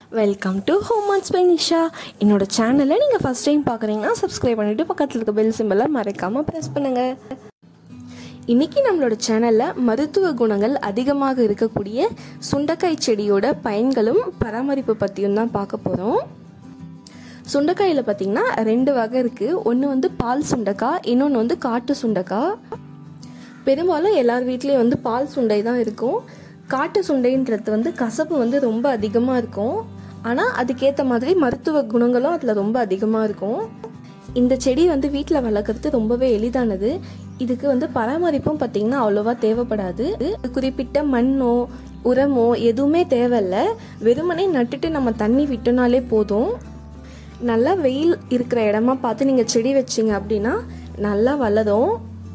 welcome to home and by Nisha என்னோட சேனலை நீங்கள் ஃபஸ்ட் டைம் பார்க்குறீங்கன்னா சப்ஸ்கிரைப் பண்ணிவிட்டு பக்கத்தில் இருக்க பெல் சிம்பிளை மறக்காமல் ப்ரெஸ் பண்ணுங்கள் இன்றைக்கி நம்மளோட சேனலில் மருத்துவ குணங்கள் அதிகமாக இருக்கக்கூடிய சுண்டைக்காய் செடியோட பயன்களும் பராமரிப்பு பற்றியும் தான் பார்க்க போகிறோம் சுண்டைக்காயில் பார்த்தீங்கன்னா ரெண்டு வகை இருக்குது ஒன்று வந்து பால் சுண்டைக்காய் இன்னொன்று வந்து காட்டு சுண்டைக்காய் பெரும்பாலும் எல்லார் வீட்லேயும் வந்து பால் சுண்டை தான் இருக்கும் காட்டு சுண்டைன்றது வந்து கசப்பு வந்து ரொம்ப அதிகமாக இருக்கும் ஆனால் அதுக்கேற்ற மாதிரி மருத்துவ குணங்களும் அதில் ரொம்ப அதிகமாக இருக்கும் இந்த செடி வந்து வீட்டில் வளர்க்குறது ரொம்பவே எளிதானது இதுக்கு வந்து பராமரிப்பும் பார்த்திங்கன்னா அவ்வளோவா தேவைப்படாது குறிப்பிட்ட மண்ணோ உரமோ எதுவுமே தேவையில்ல வெறுமனே நட்டுட்டு நம்ம தண்ணி விட்டோனாலே போதும் நல்லா வெயில் இருக்கிற இடமா பார்த்து நீங்கள் செடி வச்சிங்க அப்படின்னா நல்லா வளரும்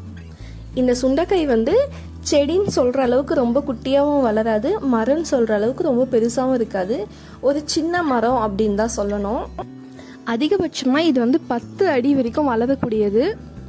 இந்த சுண்டைக்காய் வந்து செடின்னு சொல்கிற அளவுக்கு ரொம்ப குட்டியாகவும் வளராது மரம்னு சொல்கிற அளவுக்கு ரொம்ப பெருசாகவும் இருக்காது ஒரு சின்ன மரம் அப்படின்னு தான் சொல்லணும் அதிகபட்சமாக இது வந்து பத்து அடி வரைக்கும் வளரக்கூடியது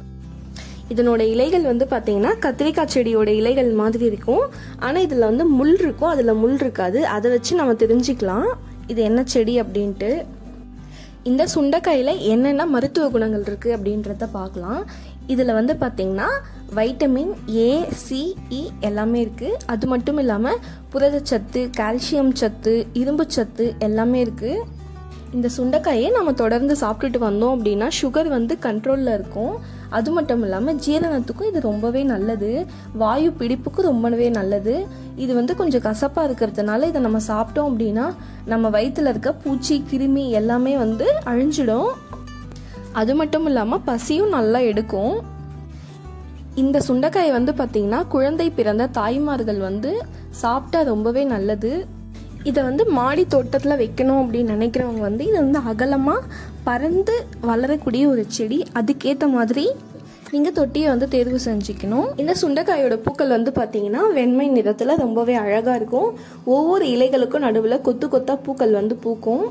இதனோட இலைகள் வந்து பார்த்தீங்கன்னா கத்திரிக்காய் செடியோட இலைகள் மாதிரி இருக்கும் ஆனால் இதில் வந்து முள் இருக்கும் அதில் முள் இருக்காது அதை வச்சு நம்ம தெரிஞ்சுக்கலாம் இது என்ன செடி அப்படின்ட்டு இந்த சுண்டைக்காயில் என்னென்ன மருத்துவ குணங்கள் இருக்குது அப்படின்றத பார்க்கலாம் இதில் வந்து பார்த்திங்கன்னா வைட்டமின் ஏ சிஇ எல்லாமே இருக்குது அது மட்டும் இல்லாமல் புரதச்சத்து கால்சியம் சத்து இரும்பு சத்து எல்லாமே இருக்குது இந்த சுண்டைக்காயை நம்ம தொடர்ந்து சாப்பிட்டுட்டு வந்தோம் அப்படின்னா சுகர் வந்து கண்ட்ரோலில் இருக்கும் அது மட்டும் இல்லாமல் ஜீரணத்துக்கும் இது ரொம்பவே நல்லது வாயு பிடிப்புக்கும் ரொம்பவே நல்லது இது வந்து கொஞ்சம் கசப்பாக இருக்கிறதுனால இதை நம்ம சாப்பிட்டோம் அப்படின்னா நம்ம வயிற்றில் இருக்க பூச்சி கிருமி எல்லாமே வந்து அழிஞ்சிடும் அது மட்டும் இல்லாமல் பசியும் நல்லா எடுக்கும் இந்த சுண்டைக்காய் வந்து பார்த்திங்கன்னா குழந்தை பிறந்த தாய்மார்கள் வந்து சாப்பிட்டா ரொம்பவே நல்லது இதை வந்து மாடி தோட்டத்தில் வைக்கணும் அப்படின்னு நினைக்கிறவங்க வந்து இது வந்து அகலமாக பறந்து வளரக்கூடிய ஒரு செடி அதுக்கேற்ற மாதிரி நீங்கள் தொட்டியை வந்து தேர்வு செஞ்சுக்கணும் இந்த சுண்டைக்காயோட பூக்கள் வந்து பார்த்தீங்கன்னா வெண்மை நிறத்தில் ரொம்பவே அழகாக இருக்கும் ஒவ்வொரு இலைகளுக்கும் நடுவில் கொத்து கொத்தாக பூக்கள் வந்து பூக்கும்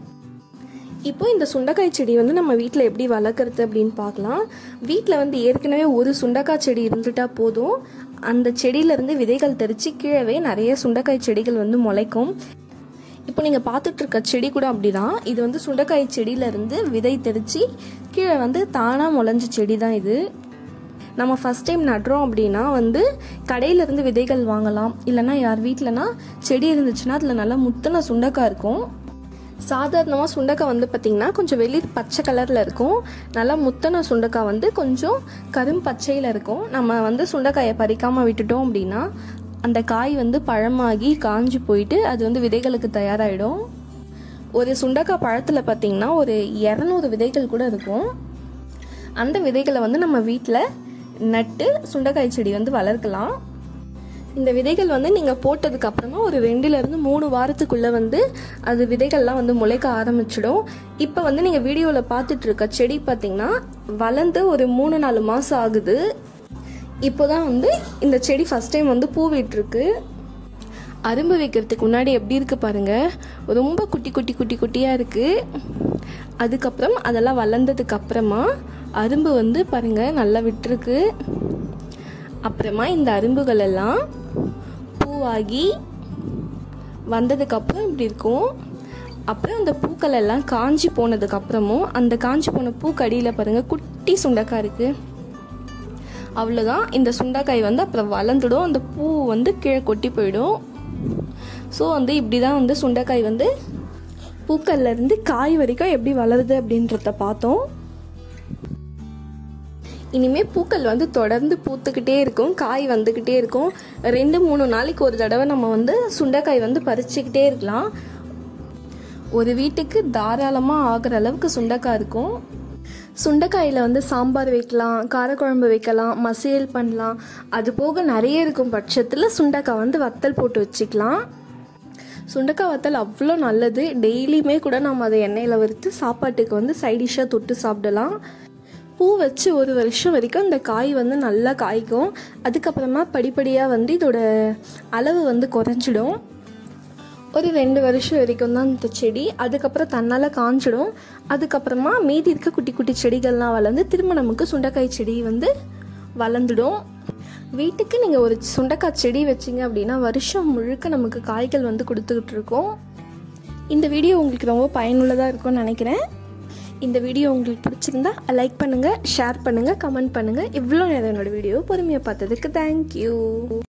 இப்போ இந்த சுண்டைக்காய் செடி வந்து நம்ம வீட்டில் எப்படி வளர்க்குறது அப்படின்னு பார்க்கலாம் வீட்டில் வந்து ஏற்கனவே ஒரு சுண்டைக்காய் செடி இருந்துட்டா போதும் அந்த செடியிலேருந்து விதைகள் தெரித்து கீழவே நிறைய சுண்டைக்காய் செடிகள் வந்து முளைக்கும் இப்போ நீங்கள் பார்த்துட்டு இருக்க செடி கூட அப்படிதான் இது வந்து சுண்டைக்காய் செடியிலேருந்து விதை தெரித்து கீழே வந்து தானாக முளைஞ்ச செடி தான் இது நம்ம ஃபஸ்ட் டைம் நடுறோம் அப்படின்னா வந்து கடையிலேருந்து விதைகள் வாங்கலாம் இல்லைனா யார் வீட்டிலனா செடி இருந்துச்சுன்னா அதில் நல்லா முத்தின சுண்டைக்காய் இருக்கும் சாதாரணமாக சுண்டைக்காய் வந்து பார்த்திங்கன்னா கொஞ்சம் வெளிர் பச்சை கலரில் இருக்கும் நல்லா முத்தன சுண்டைக்காய் வந்து கொஞ்சம் கரும் பச்சையில் இருக்கும் நம்ம வந்து சுண்டைக்காயை பறிக்காமல் விட்டுட்டோம் அப்படின்னா அந்த காய் வந்து பழமாகி காஞ்சி போயிட்டு அது வந்து விதைகளுக்கு தயாராகிடும் ஒரு சுண்டைக்காய் பழத்தில் பார்த்திங்கன்னா ஒரு இரநூறு விதைகள் கூட இருக்கும் அந்த விதைகளை வந்து நம்ம வீட்டில் நட்டு சுண்டைக்காய் செடி வந்து வளர்க்கலாம் இந்த விதைகள் வந்து நீங்கள் போட்டதுக்கு அப்புறமா ஒரு ரெண்டுலேருந்து மூணு வாரத்துக்குள்ளே வந்து அது விதைகள்லாம் வந்து முளைக்க ஆரம்பிச்சிடும் இப்போ வந்து நீங்கள் வீடியோவில் பார்த்துட்டு இருக்க செடி பார்த்தீங்கன்னா வளர்ந்து ஒரு மூணு நாலு மாதம் ஆகுது இப்போ தான் வந்து இந்த செடி ஃபஸ்ட் டைம் வந்து பூ விட்டுருக்கு அரும்பு வைக்கிறதுக்கு முன்னாடி எப்படி இருக்குது பாருங்கள் ரொம்ப குட்டி குட்டி குட்டி குட்டியாக இருக்குது அதுக்கப்புறம் அதெல்லாம் வளர்ந்ததுக்கு அப்புறமா அரும்பு வந்து பாருங்கள் நல்லா விட்டுருக்கு அப்புறமா இந்த அரும்புகள் எல்லாம் பூவாகி வந்ததுக்கப்புறம் இப்படி இருக்கும் அப்புறம் அந்த பூக்கள் எல்லாம் காஞ்சி போனதுக்கப்புறமும் அந்த காஞ்சி போன பூக்கடியில் பாருங்கள் குட்டி சுண்டைக்காய் இருக்குது அவ்வளோதான் இந்த சுண்டைக்காய் வந்து அப்புறம் வளர்ந்துடும் அந்த பூ வந்து கீழே கொட்டி போயிடும் ஸோ வந்து இப்படி தான் வந்து சுண்டைக்காய் வந்து பூக்கள்லேருந்து காய் வரைக்கும் எப்படி வளருது அப்படின்றத பார்த்தோம் இனிமேல் பூக்கள் வந்து தொடர்ந்து பூத்துக்கிட்டே இருக்கும் காய் வந்துக்கிட்டே இருக்கும் ரெண்டு மூணு நாளைக்கு ஒரு தடவை நம்ம வந்து சுண்டைக்காய் வந்து பறிச்சுக்கிட்டே இருக்கலாம் ஒரு வீட்டுக்கு தாராளமாக ஆகிற அளவுக்கு சுண்டைக்காய் இருக்கும் சுண்டைக்காயில் வந்து சாம்பார் வைக்கலாம் காரக்குழம்பு வைக்கலாம் மசியல் பண்ணலாம் அது போக நிறைய இருக்கும் பட்சத்தில் சுண்டைக்காய் வந்து வத்தல் போட்டு வச்சுக்கலாம் சுண்டைக்காய் வத்தல் அவ்வளோ நல்லது டெய்லியுமே கூட நம்ம அதை எண்ணெயில் வறுத்து சாப்பாட்டுக்கு வந்து சைடிஷாக தொட்டு சாப்பிடலாம் பூ வச்சு ஒரு வருஷம் வரைக்கும் இந்த காய் வந்து நல்லா காய்க்கும் அதுக்கப்புறமா படிப்படியாக வந்து இதோட அளவு வந்து குறைஞ்சிடும் ஒரு ரெண்டு வருஷம் வரைக்கும் தான் இந்த செடி அதுக்கப்புறம் தன்னால் காஞ்சிடும் அதுக்கப்புறமா மீதி இருக்க குட்டி குட்டி செடிகள்லாம் வளர்ந்து திரும்ப நமக்கு சுண்டைக்காய் செடி வந்து வளர்ந்துடும் வீட்டுக்கு நீங்கள் ஒரு சுண்டைக்காய் செடி வச்சிங்க அப்படின்னா வருஷம் முழுக்க நமக்கு காய்கள் வந்து கொடுத்துக்கிட்டு இருக்கோம் இந்த வீடியோ உங்களுக்கு ரொம்ப பயனுள்ளதாக இருக்கும்னு நினைக்கிறேன் இந்த வீடியோ உங்களுக்கு பிடிச்சிருந்தா லைக் பண்ணுங்கள் ஷேர் பண்ணுங்கள் கமெண்ட் பண்ணுங்கள் இவ்வளோ நேரம் என்னோடய வீடியோ பொறுமையாக பார்த்ததுக்கு தேங்க்யூ